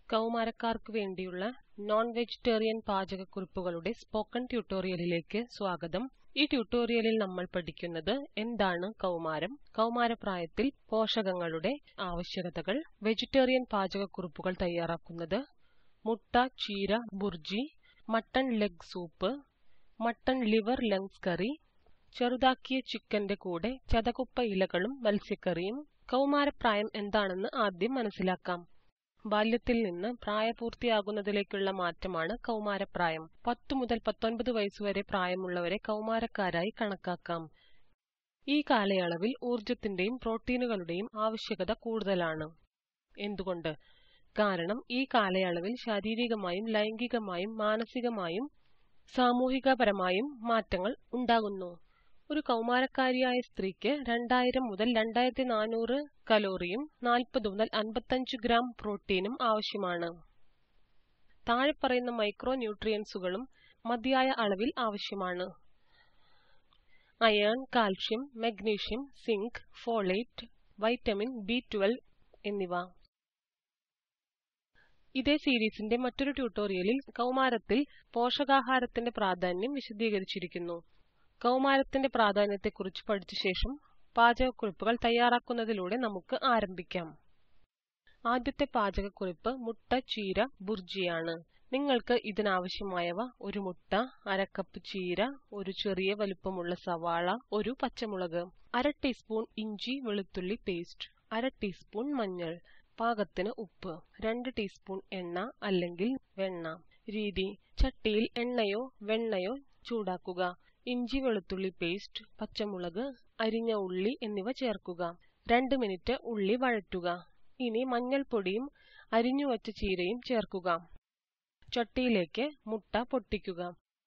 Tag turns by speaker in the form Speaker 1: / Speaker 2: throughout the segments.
Speaker 1: കൗമാരക്കാർക്ക് വേണ്ടിയുള്ള non vegetarian പാചകക്കുറിപ്പുകളുടെ spoken ട്യൂട്ടോറിയലിലേക്ക് സ്വാഗതം ഈ ട്യൂട്ടോറിയലിൽ നമ്മൾ പഠിക്കുന്നത് എന്താണ് കൗമാരം കൗമാരപ്രായത്തിൽ പോഷകങ്ങളുടെ ആവശ്യകതകൾ വെജിറ്റേറിയൻ പാചകക്കുറിപ്പുകൾ തയ്യാറാക്കുന്നത് മുട്ട ചീര bhurji mutton leg soup mutton liver lungs curry ചെറുതാക്കിയ ചിക്കന്റെ കൂടെ ചതകുപ്പ ഇലകളും മത്സ്യക്കറിയും കൗമാരപ്രായം എന്താണെന്ന് ആദ്യം മനസ്സിലാക്കാം ബാല്യത്തിൽ നിന്ന് പ്രായപൂർത്തിയാകുന്നതിലേക്കുള്ള മാറ്റമാണ് കൗമാരപ്രായം പത്തു മുതൽ പത്തൊൻപത് വയസ്സുവരെ പ്രായമുള്ളവരെ കൗമാരക്കാരായി കണക്കാക്കാം ഈ കാലയളവിൽ ഊർജത്തിന്റെയും പ്രോട്ടീനുകളുടെയും ആവശ്യകത കൂടുതലാണ് എന്തുകൊണ്ട് കാരണം ഈ കാലയളവിൽ ശാരീരികമായും ലൈംഗികമായും മാനസികമായും സാമൂഹികപരമായും മാറ്റങ്ങൾ ഉണ്ടാകുന്നു ഒരു കൗമാരക്കാരിയായ സ്ത്രീക്ക് രണ്ടായിരം മുതൽ രണ്ടായിരത്തി നാനൂറ് കലോറിയും നാൽപ്പത് മുതൽ അൻപത്തഞ്ച് ഗ്രാം പ്രോട്ടീനും ആവശ്യമാണ് താഴെ പറയുന്ന മൈക്രോ ന്യൂട്രിയൻസുകളും മതിയായ അളവിൽ ആവശ്യമാണ് iron calcium magnesium zinc folate vitamin B twelve എന്നിവ ഇതേ സീരീസിന്റെ മറ്റൊരു ട്യൂട്ടോറിയലിൽ കൗമാരത്തിൽ പോഷകാഹാരത്തിന്റെ പ്രാധാന്യം വിശദീകരിച്ചിരിക്കുന്നു കൗമാരത്തിന്റെ പ്രാധാന്യത്തെക്കുറിച്ച് പഠിച്ച ശേഷം പാചകക്കുറിപ്പുകൾ തയ്യാറാക്കുന്നതിലൂടെ നമുക്ക് ആരംഭിക്കാം ആദ്യത്തെ പാചകക്കുറിപ്പ് മുട്ട ചീര ബുർജിയാണ് നിങ്ങൾക്ക് ഇതിനാവശ്യമായവ ഒരു മുട്ട അര കപ്പ് ചീര ഒരു ചെറിയ വലുപ്പമുള്ള സവാള ഒരു പച്ചമുളക് അര ടീസ്പൂൺ ഇഞ്ചി വെളുത്തുള്ളി പേസ്റ്റ് അര ടീസ്പൂൺ മഞ്ഞൾ പാകത്തിന് ഉപ്പ് രണ്ട് ടീസ്പൂൺ എണ്ണ അല്ലെങ്കിൽ വെണ്ണ രീതി ചട്ടിയിൽ എണ്ണയോ വെണ്ണയോ ചൂടാക്കുക ഇഞ്ചി വെളുത്തുള്ളി പേസ്റ്റ് പച്ചമുളക് അരിഞ്ഞ ഉള്ളി എന്നിവ ചേർക്കുക രണ്ട് മിനിറ്റ് ഉള്ളി വഴറ്റുക ഇനി മഞ്ഞൾപ്പൊടിയും അരിഞ്ഞുവച്ച ചീരയും ചേർക്കുക ചട്ടിയിലേക്ക് മുട്ട പൊട്ടിക്കുക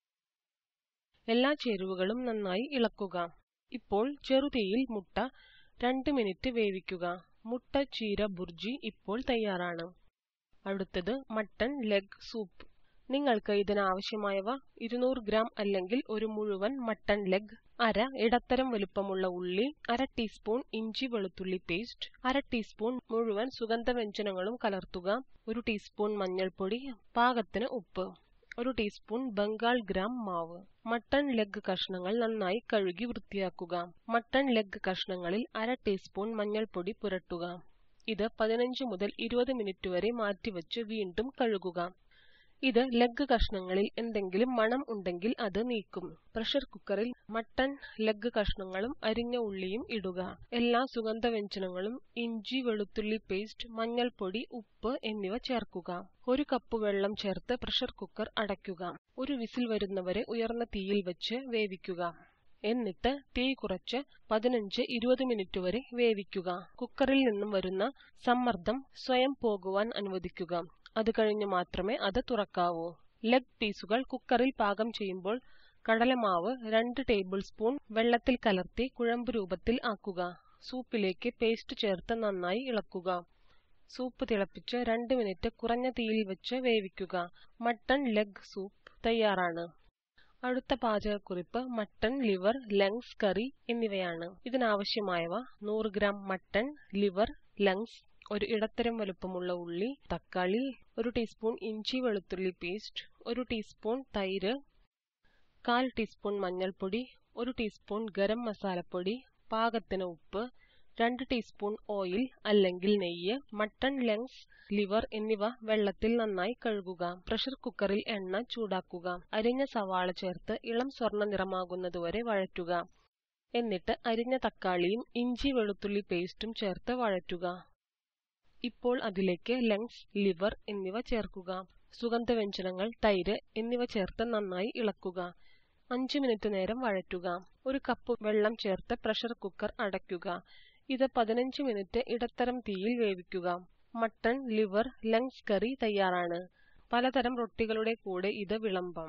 Speaker 1: എല്ലാ ചേരുവകളും നന്നായി ഇളക്കുക ഇപ്പോൾ ചെറുതീയിൽ മുട്ട രണ്ട് മിനിറ്റ് വേവിക്കുക മുട്ട ചീര ബുർജി ഇപ്പോൾ തയ്യാറാണ് അടുത്തത് മട്ടൺ ലെഗ് സൂപ്പ് നിങ്ങൾക്ക് ഇതിനാവശ്യമായവ ഇരുന്നൂറ് ഗ്രാം അല്ലെങ്കിൽ ഒരു മുഴുവൻ മട്ടൺ ലെഗ് അര ഇടത്തരം വലുപ്പമുള്ള ഉള്ളി അര ടീസ്പൂൺ ഇഞ്ചി വെളുത്തുള്ളി പേസ്റ്റ് അര ടീസ്പൂൺ മുഴുവൻ സുഗന്ധവ്യഞ്ജനങ്ങളും കലർത്തുക ഒരു ടീസ്പൂൺ മഞ്ഞൾപ്പൊടി പാകത്തിന് ഉപ്പ് ഒരു ടീസ്പൂൺ ബംഗാൾ ഗ്രാം മാവ് മട്ടൺ ലെഗ് കഷ്ണങ്ങൾ നന്നായി കഴുകി വൃത്തിയാക്കുക മട്ടൺ ലെഗ് കഷ്ണങ്ങളിൽ അര ടീസ്പൂൺ മഞ്ഞൾപ്പൊടി പുരട്ടുക ഇത് പതിനഞ്ച് മുതൽ ഇരുപത് മിനിറ്റ് വരെ മാറ്റിവെച്ച് വീണ്ടും കഴുകുക ഇത് ലെഗ് കഷ്ണങ്ങളിൽ എന്തെങ്കിലും മണം ഉണ്ടെങ്കിൽ അത് നീക്കും പ്രഷർ കുക്കറിൽ മട്ടൺ ലെഗ് കഷ്ണങ്ങളും അരിഞ്ഞ ഉള്ളിയും ഇടുക എല്ലാ സുഗന്ധവ്യഞ്ജനങ്ങളും ഇഞ്ചി വെളുത്തുള്ളി പേസ്റ്റ് മഞ്ഞൾപ്പൊടി ഉപ്പ് എന്നിവ ചേർക്കുക ഒരു കപ്പ് വെള്ളം ചേർത്ത് പ്രഷർ കുക്കർ അടയ്ക്കുക ഒരു വിസിൽ വരുന്നവരെ ഉയർന്ന തീയിൽ വെച്ച് വേവിക്കുക എന്നിട്ട് തീ കുറച്ച് പതിനഞ്ച് ഇരുപത് മിനിറ്റ് വരെ വേവിക്കുക കുക്കറിൽ നിന്നും വരുന്ന സമ്മർദ്ദം സ്വയം പോകുവാൻ അനുവദിക്കുക അത് കഴിഞ്ഞ് മാത്രമേ അത് തുറക്കാവൂ ലെഗ് പീസുകൾ കുക്കറിൽ പാകം ചെയ്യുമ്പോൾ കടലമാവ് രണ്ട് ടേബിൾ സ്പൂൺ വെള്ളത്തിൽ കലർത്തി കുഴമ്പ് രൂപത്തിൽ ആക്കുക സൂപ്പിലേക്ക് പേസ്റ്റ് ചേർത്ത് നന്നായി ഇളക്കുക സൂപ്പ് തിളപ്പിച്ച് രണ്ട് മിനിറ്റ് കുറഞ്ഞ തീയിൽ വെച്ച് വേവിക്കുക മട്ടൺ ലെഗ് സൂപ്പ് തയ്യാറാണ് അടുത്ത പാചകക്കുറിപ്പ് മട്ടൺ ലിവർ ലങ്സ് കറി എന്നിവയാണ് ഇതിനാവശ്യമായവ നൂറ് ഗ്രാം മട്ടൺ ലിവർ ലങ്സ് ഒരു ഇടത്തരം വലുപ്പമുള്ള ഉള്ളി തക്കാളി ഒരു ടീസ്പൂൺ ഇഞ്ചി വെളുത്തുള്ളി പേസ്റ്റ് ഒരു ടീസ്പൂൺ തൈര് കാൽ ടീസ്പൂൺ മഞ്ഞൾപ്പൊടി ഒരു ടീസ്പൂൺ ഗരം മസാലപ്പൊടി പാകത്തിന് ഉപ്പ് രണ്ട് ടീസ്പൂൺ ഓയിൽ അല്ലെങ്കിൽ നെയ്യ് മട്ടൺ ലങ്സ് ലിവർ എന്നിവ വെള്ളത്തിൽ നന്നായി കഴുകുക പ്രഷർ കുക്കറിൽ എണ്ണ ചൂടാക്കുക അരിഞ്ഞ സവാള ചേർത്ത് ഇളം സ്വർണ്ണ നിറമാകുന്നതുവരെ വഴറ്റുക എന്നിട്ട് അരിഞ്ഞ തക്കാളിയും ഇഞ്ചി വെളുത്തുള്ളി പേസ്റ്റും ചേർത്ത് വഴറ്റുക ഇപ്പോൾ അതിലേക്ക് ലങ്സ് ലിവർ എന്നിവ ചേർക്കുക സുഗന്ധവ്യഞ്ജനങ്ങൾ തൈര് എന്നിവ ചേർത്ത് നന്നായി ഇളക്കുക അഞ്ചു മിനിറ്റ് നേരം വഴറ്റുക ഒരു കപ്പ് വെള്ളം ചേർത്ത് പ്രഷർ കുക്കർ അടയ്ക്കുക ഇത് പതിനഞ്ച് മിനിറ്റ് ഇടത്തരം തീയിൽ വേവിക്കുക മട്ടൺ ലിവർ ലങ്സ് കറി തയ്യാറാണ് പലതരം റൊട്ടികളുടെ കൂടെ ഇത് വിളമ്പാം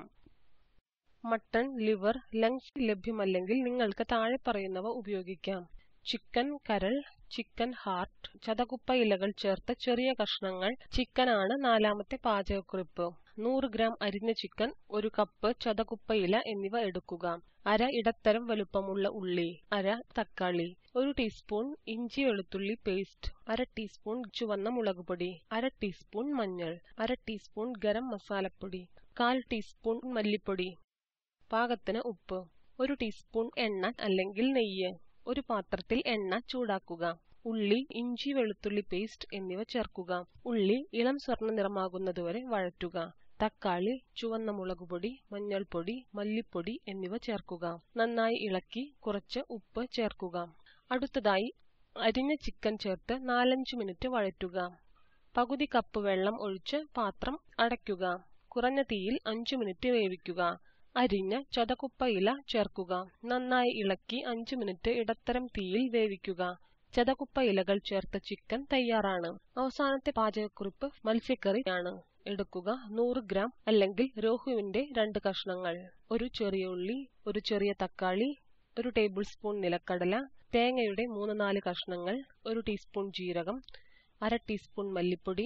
Speaker 1: മട്ടൺ ലിവർ ലങ്സ് ലഭ്യമല്ലെങ്കിൽ നിങ്ങൾക്ക് താഴെ പറയുന്നവ ഉപയോഗിക്കാം ചിക്കൻ കരൾ ചിക്കൻ ഹാർട്ട് ചതകുപ്പ ഇലകൾ ചേർത്ത ചെറിയ കഷ്ണങ്ങൾ ചിക്കനാണ് നാലാമത്തെ പാചകക്കുറിപ്പ് നൂറ് ഗ്രാം അരിഞ്ഞ ചിക്കൻ ഒരു കപ്പ് ചതകുപ്പയില എന്നിവ എടുക്കുക അര ഇടത്തരം വലുപ്പമുള്ള ഉള്ളി അര തക്കാളി ഒരു ടീസ്പൂൺ ഇഞ്ചി വെളുത്തുള്ളി പേസ്റ്റ് അര ടീസ്പൂൺ ചുവന്ന മുളകുപൊടി അര ടീസ്പൂൺ മഞ്ഞൾ അര ടീസ്പൂൺ ഗരം മസാലപ്പൊടി കാൽ ടീസ്പൂൺ മല്ലിപ്പൊടി പാകത്തിന് ഉപ്പ് ഒരു ടീസ്പൂൺ എണ്ണ അല്ലെങ്കിൽ നെയ്യ് ഒരു പാത്രത്തിൽ എണ്ണ ചൂടാക്കുക ഉള്ളി ഇഞ്ചി വെളുത്തുള്ളി പേസ്റ്റ് എന്നിവ ചേർക്കുക ഉള്ളി ഇളം സ്വർണ്ണ നിറമാകുന്നതുവരെ വഴറ്റുക തക്കാളി ചുവന്ന മുളകുപൊടി മഞ്ഞൾപ്പൊടി മല്ലിപ്പൊടി എന്നിവ ചേർക്കുക നന്നായി ഇളക്കി കുറച്ച് ഉപ്പ് ചേർക്കുക അടുത്തതായി അരിഞ്ഞ ചിക്കൻ ചേർത്ത് നാലഞ്ച് മിനിറ്റ് വഴറ്റുക പകുതി കപ്പ് വെള്ളം ഒഴിച്ച് പാത്രം അടയ്ക്കുക കുറഞ്ഞ തീയിൽ അഞ്ചു മിനിറ്റ് വേവിക്കുക അരിഞ്ഞ ചതകുപ്പ ഇല ചേർക്കുക നന്നായി ഇളക്കി അഞ്ചു മിനിറ്റ് ഇടത്തരം തീയിൽ വേവിക്കുക ചതകുപ്പ ഇലകൾ ചേർത്ത ചിക്കൻ തയ്യാറാണ് അവസാനത്തെ പാചകക്കുറിപ്പ് മത്സ്യക്കറിയാണ് എടുക്കുക നൂറ് ഗ്രാം അല്ലെങ്കിൽ രോഹുവിന്റെ രണ്ട് കഷ്ണങ്ങൾ ഒരു ചെറിയ ഉള്ളി ഒരു ചെറിയ തക്കാളി ഒരു ടേബിൾ സ്പൂൺ നിലക്കടല തേങ്ങയുടെ മൂന്ന് നാല് കഷ്ണങ്ങൾ ഒരു ടീസ്പൂൺ ജീരകം അര ടീസ്പൂൺ മല്ലിപ്പൊടി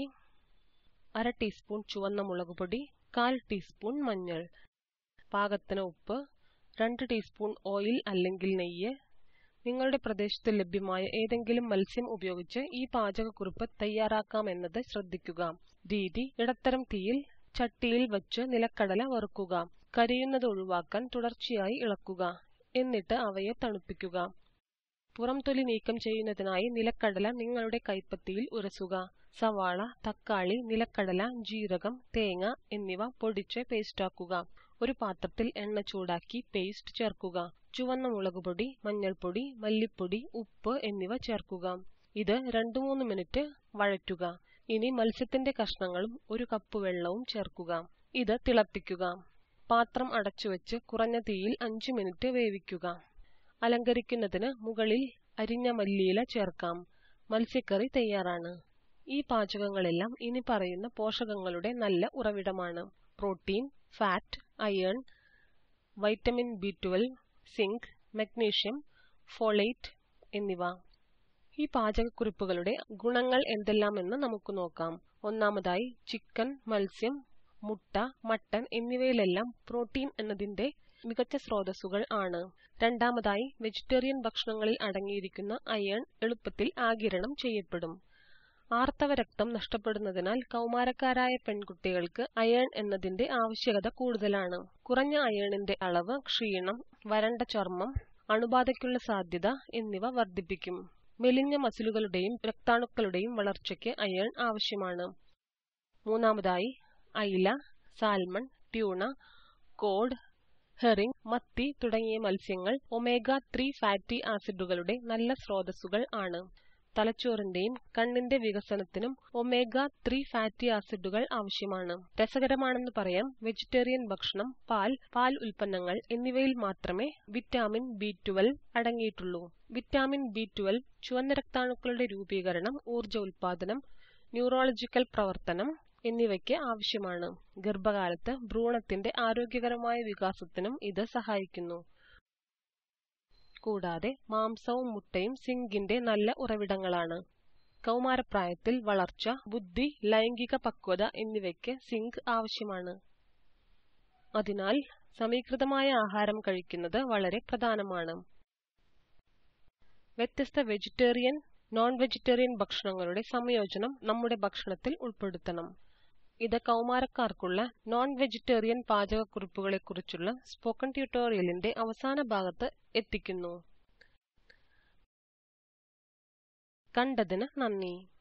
Speaker 1: അര ടീസ്പൂൺ ചുവന്ന മുളകുപൊടി കാൽ ടീസ്പൂൺ മഞ്ഞൾ പാകത്തിന് ഉപ്പ് രണ്ട് ടീസ്പൂൺ ഓയിൽ അല്ലെങ്കിൽ നെയ്യ് നിങ്ങളുടെ പ്രദേശത്ത് ലഭ്യമായ ഏതെങ്കിലും മത്സ്യം ഉപയോഗിച്ച് ഈ പാചകക്കുറിപ്പ് തയ്യാറാക്കാമെന്നത് ശ്രദ്ധിക്കുക രീതി ഇടത്തരം തീയിൽ ചട്ടിയിൽ വച്ച് നിലക്കടല വറുക്കുക കരിയുന്നത് ഒഴിവാക്കാൻ തുടർച്ചയായി ഇളക്കുക എന്നിട്ട് അവയെ തണുപ്പിക്കുക പുറംതൊലി നീക്കം ചെയ്യുന്നതിനായി നിലക്കടല നിങ്ങളുടെ കൈപ്പത്തിയിൽ ഉരസുക സവാള തക്കാളി നിലക്കടല ജീരകം തേങ്ങ എന്നിവ പൊടിച്ച് പേസ്റ്റാക്കുക ഒരു പാത്രത്തിൽ എണ്ണ ചൂടാക്കി പേസ്റ്റ് ചേർക്കുക ചുവന്ന മുളകുപൊടി മഞ്ഞൾപ്പൊടി മല്ലിപ്പൊടി ഉപ്പ് എന്നിവ ചേർക്കുക ഇത് രണ്ടു മൂന്ന് മിനിറ്റ് വഴറ്റുക ഇനി മത്സ്യത്തിന്റെ കഷ്ണങ്ങളും ഒരു കപ്പ് വെള്ളവും ചേർക്കുക ഇത് തിളപ്പിക്കുക പാത്രം അടച്ചുവെച്ച് കുറഞ്ഞ തീയിൽ അഞ്ചു മിനിറ്റ് വേവിക്കുക അലങ്കരിക്കുന്നതിന് മുകളിൽ അരിഞ്ഞ മല്ലിയില ചേർക്കാം മത്സ്യക്കറി തയ്യാറാണ് ഈ പാചകങ്ങളെല്ലാം ഇനി പറയുന്ന പോഷകങ്ങളുടെ നല്ല ഉറവിടമാണ് protein fat iron vitamin B twelve zinc magnesium folate എന്നിവ ഈ പാചകക്കുറിപ്പുകളുടെ ഗുണങ്ങൾ എന്തെല്ലാമെന്ന് നമുക്ക് നോക്കാം ഒന്നാമതായി ചിക്കൻ മത്സ്യം മുട്ട മട്ടൻ എന്നിവയിലെല്ലാം പ്രോട്ടീൻ എന്നതിന്റെ മികച്ച സ്രോതസ്സുകൾ ആണ് രണ്ടാമതായി വെജിറ്റേറിയൻ ഭക്ഷണങ്ങളിൽ അടങ്ങിയിരിക്കുന്ന അയൺ എളുപ്പത്തിൽ ആഗിരണം ചെയ്യപ്പെടും ആർത്തവ രക്തം നഷ്ടപ്പെടുന്നതിനാൽ കൗമാരക്കാരായ പെൺകുട്ടികൾക്ക് അയൺ എന്നതിന്റെ ആവശ്യകത കൂടുതലാണ് കുറഞ്ഞ അയണിന്റെ അളവ് ക്ഷീണം വരണ്ട ചർമ്മം അണുബാധയ്ക്കുള്ള സാധ്യത എന്നിവ വർദ്ധിപ്പിക്കും മെലിഞ്ഞ മസിലുകളുടെയും രക്താണുക്കളുടെയും വളർച്ചയ്ക്ക് അയൺ ആവശ്യമാണ് മൂന്നാമതായി അയില സാൽമൺ ട്യൂണ കോഡ് ഹെറിംഗ് മത്തി തുടങ്ങിയ മത്സ്യങ്ങൾ ഒമേഗ ത്രീ ഫാറ്റി ആസിഡുകളുടെ നല്ല സ്രോതസ്സുകൾ ആണ് തലച്ചോറിന്റെയും കണ്ണിന്റെ വികസനത്തിനും ഒമേഗ ത്രീ ഫാറ്റി ആസിഡുകൾ ആവശ്യമാണ് രസകരമാണെന്ന് പറയാം വെജിറ്റേറിയൻ ഭക്ഷണം പാൽ പാൽ ഉൽപ്പന്നങ്ങൾ എന്നിവയിൽ മാത്രമേ വിറ്റാമിൻ ബി ട്വൽവ് അടങ്ങിയിട്ടുള്ളൂ വിറ്റാമിൻ ബി ട്വൽവ് ചുവന്ന രക്താണുക്കളുടെ രൂപീകരണം ഊർജ്ജ ഉൽപാദനം ന്യൂറോളജിക്കൽ പ്രവർത്തനം എന്നിവയ്ക്ക് ആവശ്യമാണ് ഗർഭകാലത്ത് ഭ്രൂണത്തിന്റെ ആരോഗ്യകരമായ വികാസത്തിനും ഇത് സഹായിക്കുന്നു കൂടാതെ മാംസവും മുട്ടയും സിങ്കിന്റെ നല്ല ഉറവിടങ്ങളാണ് കൗമാരപ്രായത്തിൽ വളർച്ച ബുദ്ധി ലൈംഗിക പക്വത എന്നിവയ്ക്ക് സിങ്ക് ആവശ്യമാണ് അതിനാൽ സമീകൃതമായ ആഹാരം കഴിക്കുന്നത് വളരെ പ്രധാനമാണ് വ്യത്യസ്ത വെജിറ്റേറിയൻ നോൺ വെജിറ്റേറിയൻ ഭക്ഷണങ്ങളുടെ സംയോജനം നമ്മുടെ ഭക്ഷണത്തിൽ ഉൾപ്പെടുത്തണം ഇത് കൗമാരക്കാർക്കുള്ള നോൺ വെജിറ്റേറിയൻ പാചകക്കുറിപ്പുകളെക്കുറിച്ചുള്ള സ്പോക്കൺ ട്യൂട്ടോറിയലിന്റെ അവസാന ഭാഗത്ത് എത്തിക്കുന്നു കണ്ടതിന് നന്ദി